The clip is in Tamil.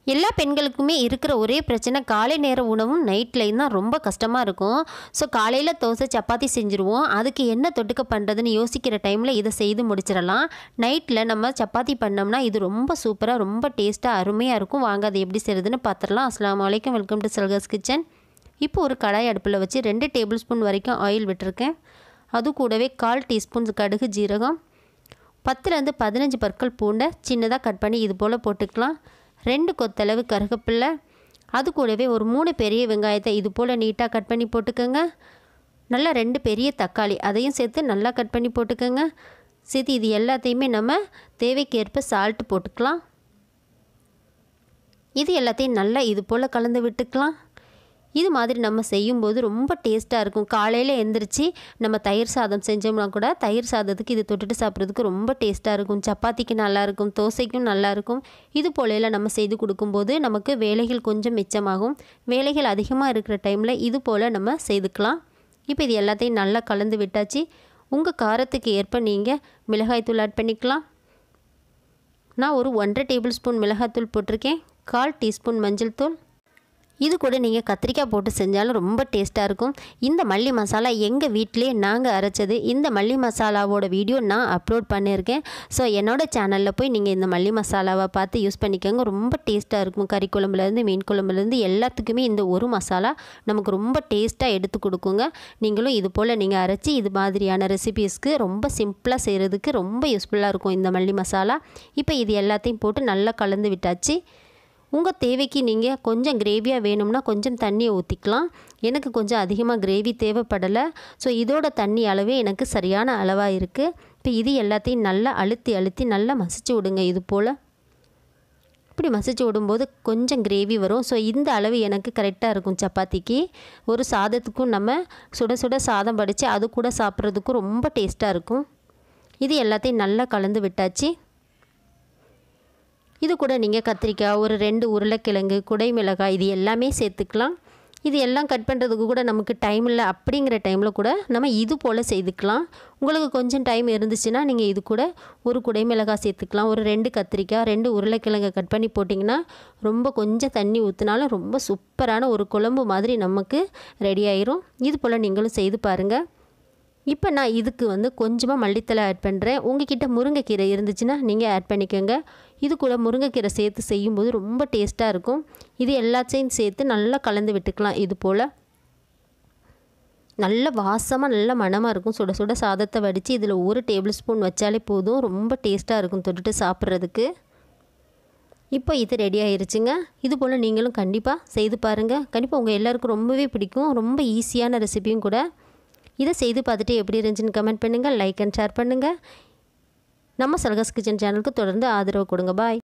எல்லா பெண்களுக்குமே இருக்கிற ஒரே பிரச்சனை காலை நேர உணவும் நைட்லையும் தான் ரொம்ப கஷ்டமாக இருக்கும் ஸோ காலையில் தோசை சப்பாத்தி செஞ்சுருவோம் அதுக்கு என்ன தொட்டுக்க பண்ணுறதுன்னு யோசிக்கிற டைமில் இதை செய்து முடிச்சிடலாம் நைட்டில் நம்ம சப்பாத்தி பண்ணோம்னா இது ரொம்ப சூப்பராக ரொம்ப டேஸ்ட்டாக அருமையாக இருக்கும் வாங்க அது எப்படி செய்கிறதுன்னு பார்த்துடலாம் அஸ்லாம் வலைக்கம் வெல்கம் டு சல்காஸ் கிச்சன் இப்போ ஒரு கடாய் அடுப்பில் வச்சு ரெண்டு டேபிள் ஸ்பூன் வரைக்கும் ஆயில் விட்டுருக்கேன் அது கூடவே கால் டீஸ்பூன் கடுகு ஜீரகம் பத்துலேருந்து பதினஞ்சு பற்கள் பூண்டை சின்னதாக கட் பண்ணி இது போல் போட்டுக்கலாம் ரெண்டு கொத்தளவு கருகப்பில்லை அது கூடவே ஒரு மூணு பெரிய வெங்காயத்தை இது போல் நீட்டாக கட் பண்ணி போட்டுக்கோங்க நல்லா ரெண்டு பெரிய தக்காளி அதையும் சேர்த்து நல்லா கட் பண்ணி போட்டுக்கோங்க சேர்த்து இது எல்லாத்தையுமே நம்ம தேவைக்கேற்ப சால்ட் போட்டுக்கலாம் இது எல்லாத்தையும் நல்லா இது போல் கலந்து விட்டுக்கலாம் இது மாதிரி நம்ம செய்யும்போது ரொம்ப டேஸ்ட்டாக இருக்கும் காலையில் எந்திரிச்சு நம்ம தயிர் சாதம் செஞ்சோம்னா கூட தயிர் சாதத்துக்கு இது தொட்டுட்டு சாப்பிட்றதுக்கு ரொம்ப டேஸ்ட்டாக இருக்கும் சப்பாத்திக்கு நல்லாயிருக்கும் தோசைக்கும் நல்லாயிருக்கும் இது போலையில் நம்ம செய்து கொடுக்கும்போது நமக்கு வேலைகள் கொஞ்சம் மிச்சமாகும் வேலைகள் அதிகமாக இருக்கிற டைமில் இது போல் நம்ம செய்துக்கலாம் இப்போ இது எல்லாத்தையும் நல்லா கலந்து விட்டாச்சு உங்கள் காரத்துக்கு ஏற்ப நீங்கள் மிளகாய்த்தூள் ஆட் பண்ணிக்கலாம் நான் ஒரு ஒன்றரை டேபிள் ஸ்பூன் மிளகாய்த்தூள் போட்டிருக்கேன் கால் டீஸ்பூன் மஞ்சள் தூள் இது கூட நீங்கள் கத்திரிக்காய் போட்டு செஞ்சாலும் ரொம்ப டேஸ்ட்டாக இருக்கும் இந்த மல்லி மசாலா எங்கள் வீட்டிலே நாங்கள் அரைச்சது இந்த மல்லி மசாலாவோட வீடியோ நான் அப்லோட் பண்ணியிருக்கேன் ஸோ என்னோடய சேனலில் போய் நீங்கள் இந்த மல்லி மசாலாவை பார்த்து யூஸ் பண்ணிக்கோங்க ரொம்ப டேஸ்ட்டாக இருக்கும் கறி குழம்புலேருந்து மீன் குழம்புலேருந்து எல்லாத்துக்குமே இந்த ஒரு மசாலா நமக்கு ரொம்ப டேஸ்ட்டாக எடுத்து கொடுக்குங்க நீங்களும் இது போல் நீங்கள் அரைச்சி இது மாதிரியான ரெசிபீஸ்க்கு ரொம்ப சிம்பிளாக செய்கிறதுக்கு ரொம்ப யூஸ்ஃபுல்லாக இருக்கும் இந்த மல்லி மசாலா இப்போ இது எல்லாத்தையும் போட்டு நல்லா கலந்து விட்டாச்சு உங்கள் தேவைக்கு நீங்கள் கொஞ்சம் கிரேவியாக வேணும்னா கொஞ்சம் தண்ணியை ஊற்றிக்கலாம் எனக்கு கொஞ்சம் அதிகமாக கிரேவி தேவைப்படலை ஸோ இதோட தண்ணி அளவே எனக்கு சரியான அளவாக இருக்குது இப்போ இது எல்லாத்தையும் நல்லா அழுத்தி அழுத்தி நல்லா மசிச்சு விடுங்க இது போல் இப்படி மசிச்சு விடும்போது கொஞ்சம் கிரேவி வரும் ஸோ இந்த அளவு எனக்கு கரெக்டாக இருக்கும் சப்பாத்திக்கு ஒரு சாதத்துக்கும் நம்ம சுட சுட சாதம் படித்து அது கூட சாப்பிட்றதுக்கும் ரொம்ப டேஸ்ட்டாக இருக்கும் இது எல்லாத்தையும் நல்லா கலந்து விட்டாச்சு இது கூட நீங்கள் கத்திரிக்காய் ஒரு ரெண்டு உருளைக்கிழங்கு குடை மிளகாய் இது எல்லாமே சேர்த்துக்கலாம் இது எல்லாம் கட் பண்ணுறதுக்கு கூட நமக்கு டைம் இல்லை அப்படிங்கிற டைமில் கூட நம்ம இது போல் செய்துக்கலாம் உங்களுக்கு கொஞ்சம் டைம் இருந்துச்சுன்னா நீங்கள் இது கூட ஒரு குடை மிளகாய் சேர்த்துக்கலாம் ஒரு ரெண்டு கத்திரிக்காய் ரெண்டு உருளைக்கிழங்கை கட் பண்ணி போட்டிங்கன்னா ரொம்ப கொஞ்சம் தண்ணி ஊற்றினாலும் ரொம்ப சூப்பரான ஒரு குழம்பு மாதிரி நமக்கு ரெடி ஆயிரும் இது போல் நீங்களும் செய்து பாருங்கள் இப்போ நான் இதுக்கு வந்து கொஞ்சமாக மல்லித்தலை ஆட் பண்ணுறேன் உங்ககிட்ட முருங்கைக்கீரை இருந்துச்சுன்னா நீங்கள் ஆட் பண்ணிக்கோங்க இது கூட முருங்கைக்கீரை சேர்த்து செய்யும்போது ரொம்ப டேஸ்ட்டாக இருக்கும் இது எல்லாத்தையும் சேர்த்து நல்லா கலந்து விட்டுக்கலாம் இது போல் நல்ல வாசமாக நல்ல மணமாக இருக்கும் சுட சுட சாதத்தை வடித்து இதில் ஒரு டேபிள் ஸ்பூன் வச்சாலே போதும் ரொம்ப டேஸ்ட்டாக இருக்கும் தொட்டுட்டு சாப்பிட்றதுக்கு இப்போ இது ரெடி ஆயிருச்சுங்க இது போல் நீங்களும் கண்டிப்பாக செய்து பாருங்கள் கண்டிப்பாக உங்கள் எல்லாருக்கும் ரொம்பவே பிடிக்கும் ரொம்ப ஈஸியான ரெசிபியும் கூட இதை செய்து பார்த்துட்டு எப்படி இருந்துச்சுன்னு கமெண்ட் பண்ணுங்கள் லைக் அண்ட் ஷேர் பண்ணுங்கள் நம்ம சல்காஸ் கிச்சன் சேனலுக்கு தொடர்ந்து ஆதரவு கொடுங்க பாய்